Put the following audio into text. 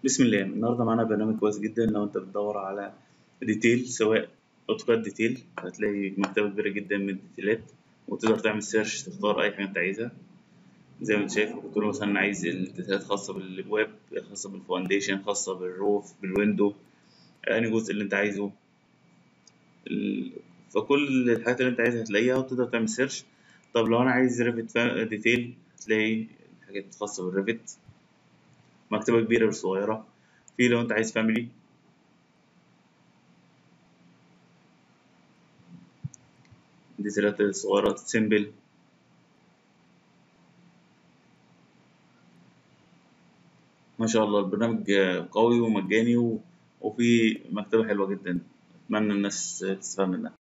بسم الله النهارده معانا برنامج كويس جدا لو انت بتدور على ديتيل سواء اوتوكاد ديتيل هتلاقي مكتبة كبيرة جدا من الديتيلات وتقدر تعمل سيرش تختار اي حاجة انت عايزها زي ما انت شايف قلت له مثلا عايز الديتيلات خاصة بالويب خاصة بالفاونديشن خاصة بالروف بالويندو انهي جزء اللي انت عايزه ال- فكل الحاجات اللي انت عايزها هتلاقيها وتقدر تعمل سيرش طب لو انا عايز ريفت ديتيل هتلاقي حاجات خاصة بالريفت مكتبة كبيرة مش صغيرة في لو انت عايز فاميلي ديتيلات صغيرة سيمبل ما شاء الله البرنامج قوي ومجاني و- وفي مكتبة حلوة جدا أتمنى الناس تستفاد منها